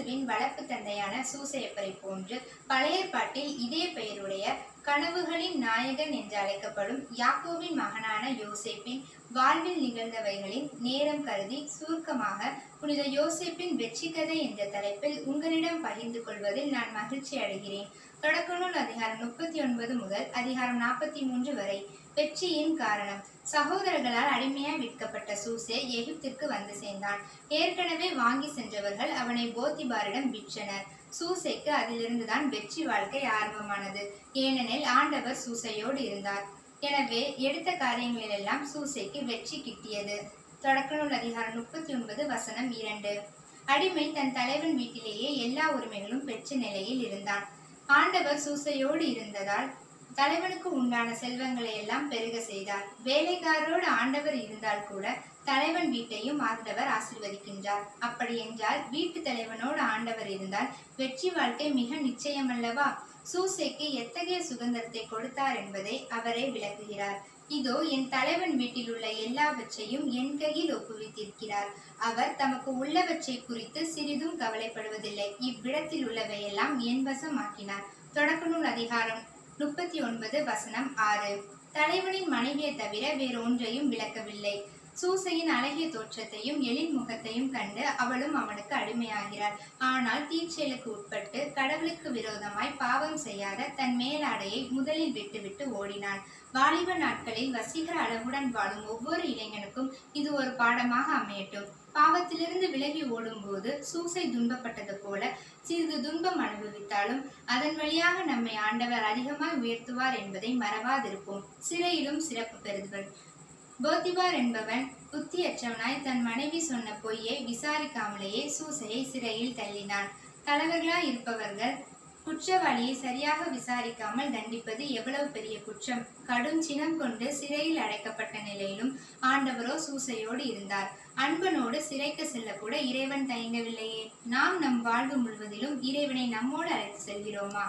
யோசேப்பின் வளர்ப்பு தந்தையான சூசையப்பரை போன்று பழைய ஏற்பாட்டில் இதே பெயருடைய கனவுகளின் நாயகன் என்று அழைக்கப்படும் யாக்கோவின் மகனான யோசேப்பின் வாழ்வில் நிகழ்ந்தவைகளின் நேரம் கருதி சுருக்கமாக புனித யோசேப்பின் வெற்றி கதை என்ற தலைப்பில் உங்களிடம் பகிர்ந்து கொள்வதில் நான் மகிழ்ச்சி அடைகிறேன் தொடக்க நூல் அதிகாரம் முப்பத்தி ஒன்பது முதல் அதிகாரம் நாற்பத்தி மூன்று வரை வெற்றியின் காரணம் சகோதரர்களால் அடிமையாய் விற்கப்பட்ட சூசே எகிப்திற்கு வந்து சேர்ந்தான் ஏற்கனவே வாங்கி சென்றவர்கள் அவனை போத்திபாரிடம் விற்றனர் சூசைக்கு அதிலிருந்துதான் வெற்றி வாழ்க்கை ஆரம்பமானது ஏனெனில் ஆண்டவர் சூசையோடு இருந்தார் எனவே எடுத்த காரியங்களிலெல்லாம் சூசைக்கு வெற்றி கிட்டியது தொடக்க நூல் அதிகாரம் முப்பத்தி ஒன்பது வசனம் இரண்டு அடிமை தன் தலைவன் வீட்டிலேயே எல்லா உரிமைகளும் பெற்ற நிலையில் இருந்தான் ஆண்டவர் சூசையோடு இருந்ததால் தலைவனுக்கு உண்டான செல்வங்களை எல்லாம் பெருக செய்தார் வேலைக்காரரோடு ஆண்டவர் இருந்தால் கூட தலைவன் வீட்டையும் ஆண்டவர் ஆசீர்வதிக்கின்றார் அப்படி என்றால் வீட்டு தலைவனோடு ஆண்டவர் இருந்தால் வெற்றி வாழ்க்கை மிக நிச்சயமல்லவா சூசைக்கு எத்தகைய சுதந்திரத்தை கொடுத்தார் என்பதை அவரே விளக்குகிறார் இதோ என் தலைவன் வீட்டில் உள்ள எல்லாவற்றையும் என் கையில் ஒப்புவித்திருக்கிறார் அவர் தமக்கு உள்ளவற்றை குறித்து சிறிதும் கவலைப்படுவதில்லை இவ்விடத்தில் உள்ளவையெல்லாம் என் வசமாக்கினார் தொடக்க நூல் அதிகாரம் முப்பத்தி ஒன்பது வசனம் ஆறு தலைவனின் மனைவியை தவிர வேறு ஒன்றையும் விளக்கவில்லை சூசையின் அழகிய தோற்றத்தையும் எழில் முகத்தையும் கண்டு அவளும் அவனுக்கு அடிமையாகிறாள் ஆனால் தீச்செயலுக்கு உட்பட்டு கடவுளுக்கு விரோதமாய் பாவம் செய்யாத தன் மேலாடையை முதலில் விட்டுவிட்டு ஓடினான் வாலிப நாட்களில் வசீகர அழகுடன் வாழும் ஒவ்வொரு இளைஞனுக்கும் இது ஒரு பாடமாக அமையட்டும் பாவத்திலிருந்து விலகி ஓடும்போது சூசை துன்பப்பட்டது போல சிறிது துன்பம் அனுபவித்தாலும் அதன் வழியாக நம்மை ஆண்டவர் அதிகமாய் உயர்த்துவார் என்பதை மறவாதிருப்போம் சிறையிலும் சிறப்பு பெறுதுகள் போத்திபார் என்பவன் புத்தியற்றவனாய் தன் மனைவி சொன்ன பொய்யை விசாரிக்காமலேயே சூசையை சிறையில் தள்ளினான் தலைவர்களாய் இருப்பவர்கள் குற்றவாளியை சரியாக விசாரிக்காமல் தண்டிப்பது எவ்வளவு பெரிய குற்றம் கடும் சினம் கொண்டு சிறையில் அடைக்கப்பட்ட நிலையிலும் ஆண்டவரோ சூசையோடு இருந்தார் அன்பனோடு சிறைக்கு செல்லக்கூட இறைவன் தயங்கவில்லையே நாம் நம் வாழ்வு முழுவதிலும் இறைவனை நம்மோடு அழைத்து செல்கிறோமா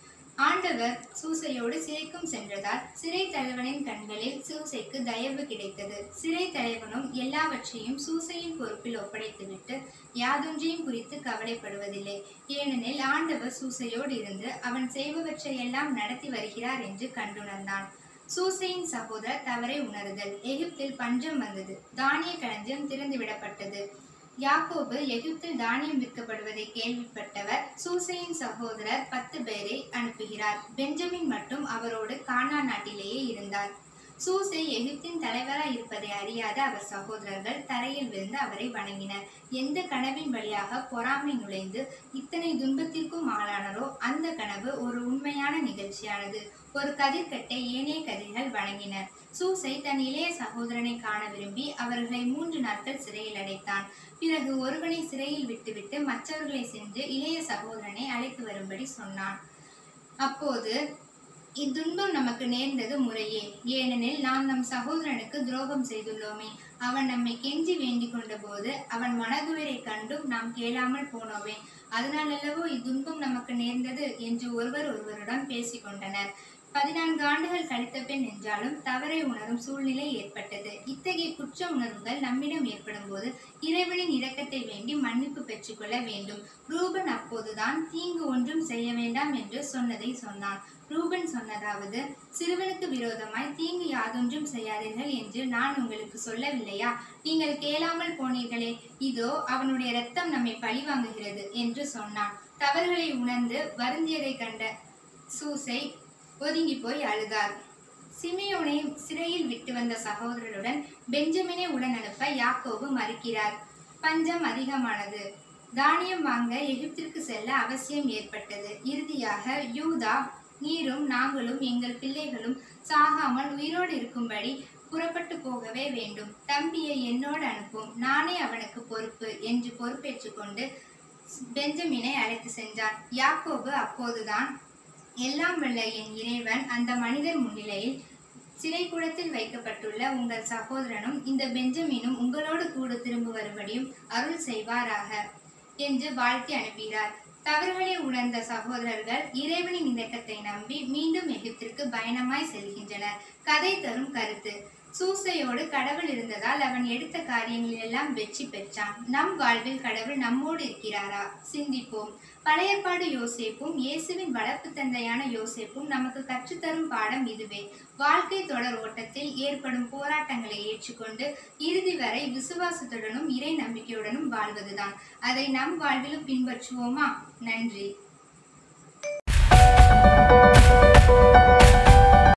ஆண்டவர் சூசையோடு சிறைக்கும் சென்றதால் சிறை தலைவனின் கண்களில் சூசைக்கு தயவு கிடைத்தது சிறை தலைவனும் எல்லாவற்றையும் சூசையின் பொறுப்பில் ஒப்படைத்துவிட்டு யாதொன்றையும் குறித்து கவலைப்படுவதில்லை ஏனெனில் ஆண்டவர் சூசையோடு இருந்து அவன் செய்பவற்றையெல்லாம் நடத்தி வருகிறார் என்று கண்டுணர்ந்தான் சூசையின் சகோதரர் தவறை உணருதல் எகிப்தில் பஞ்சம் வந்தது தானிய களஞ்சியம் திறந்து விடப்பட்டது யாக்கோபு எகிப்தில் தானியம் விற்கப்படுவதை கேள்விப்பட்டவர் சூசையின் சகோதரர் பத்து பேரை அனுப்புகிறார் பெஞ்சமின் மட்டும் அவரோடு கானா நாட்டிலேயே இருந்தார் சூசை எகிப்தின் தலைவராய் இருப்பதை அறியாத அவர் சகோதரர்கள் தரையில் விழுந்து அவரை வணங்கினர் எந்த கனவின் வழியாக பொறாமை நுழைந்து இத்தனை துன்பத்திற்கும் ஆளானரோ அந்த கனவு ஒரு உண்மையான நிகழ்ச்சியானது ஒரு கதிர்கட்டை ஏனைய கதிர்கள் வணங்கினர் சூசை தன் இளைய சகோதரனை காண விரும்பி அவர்களை மூன்று நாட்கள் சிறையில் அடைத்தான் பிறகு ஒருவனை சிறையில் விட்டுவிட்டு மற்றவர்களை சென்று இளைய சகோதரனை அழைத்து வரும்படி சொன்னான் அப்போது இத்துன்பம் நமக்கு நேர்ந்தது முறையே ஏனெனில் நாம் நம் சகோதரனுக்கு துரோகம் செய்துள்ளோமே அவன் நம்மை கெஞ்சி வேண்டிக் கொண்டபோது அவன் மனதுயரை கண்டும் நாம் கேளாமல் போனோமே அதனாலல்லவோ இத்துன்பம் நமக்கு நேர்ந்தது என்று ஒருவர் ஒருவருடன் பேசிக்கொண்டனர் பதினான்கு ஆண்டுகள் கழித்த பின் என்றாலும் தவறை உணரும் சூழ்நிலை ஏற்பட்டது இத்தகைய குற்ற உணர்வுகள் நம்மிடம் ஏற்படும் போது இறைவனின் இரக்கத்தை வேண்டி மன்னிப்பு பெற்றுக்கொள்ள வேண்டும் ரூபன் அப்போதுதான் தீங்கு ஒன்றும் செய்ய வேண்டாம் என்று சொன்னதை சொன்னான் ரூபன் சொன்னதாவது சிறுவனுக்கு விரோதமாய் தீங்கு யாதொன்றும் செய்யாதீர்கள் என்று நான் உங்களுக்கு சொல்லவில்லையா நீங்கள் கேளாமல் போனீர்களே இதோ அவனுடைய இரத்தம் நம்மை பழிவாங்குகிறது என்று சொன்னான் தவறுகளை உணர்ந்து வருந்தியதை கண்ட சூசை ஒதுங்கி போய் அழுதார் சிமியோனை சிறையில் விட்டு வந்த சகோதரருடன் பெஞ்சமினை உடன் அனுப்ப யாக்கோபு மறுக்கிறார் பஞ்சம் அதிகமானது தானியம் வாங்க எகிப்திற்கு செல்ல அவசியம் ஏற்பட்டது இறுதியாக யூதா நீரும் நாங்களும் எங்கள் பிள்ளைகளும் சாகாமல் உயிரோடு இருக்கும்படி புறப்பட்டு போகவே வேண்டும் தம்பியை என்னோடு அனுப்பும் நானே அவனுக்கு பொறுப்பு என்று பொறுப்பேற்றுக் கொண்டு பெஞ்சமினை அழைத்து சென்றான் யாக்கோபு அப்போதுதான் எல்லாம் வல்ல என் இறைவன் அந்த மனிதன் முன்னிலையில் சிறைக்கூடத்தில் வைக்கப்பட்டுள்ள உங்கள் சகோதரனும் இந்த பெஞ்சமினும் உங்களோடு கூட திரும்ப வரும்படியும் அருள் செய்வாராக என்று வாழ்த்தி அனுப்பினார் தவறுகளை உணர்ந்த சகோதரர்கள் இறைவனின் இரக்கத்தை நம்பி மீண்டும் எகிப்திற்கு பயணமாய் செல்கின்றனர் கதை தரும் கருத்து சூசையோடு கடவுள் இருந்ததால் அவன் எடுத்த காரியங்களில் எல்லாம் வெற்றி பெற்றான் நம் வாழ்வில் கடவுள் நம்மோடு இருக்கிறாரா சிந்திப்போம் பழைய ஏற்பாடு யோசேப்பும் இயேசுவின் வளர்ப்பு தந்தையான யோசேப்பும் நமக்கு கற்றுத்தரும் பாடம் இதுவே வாழ்க்கை தொடர் ஓட்டத்தில் ஏற்படும் போராட்டங்களை ஏற்றுக்கொண்டு இறுதி வரை விசுவாசத்துடனும் இறை நம்பிக்கையுடனும் வாழ்வதுதான் அதை நம் வாழ்விலும் பின்பற்றுவோமா நன்றி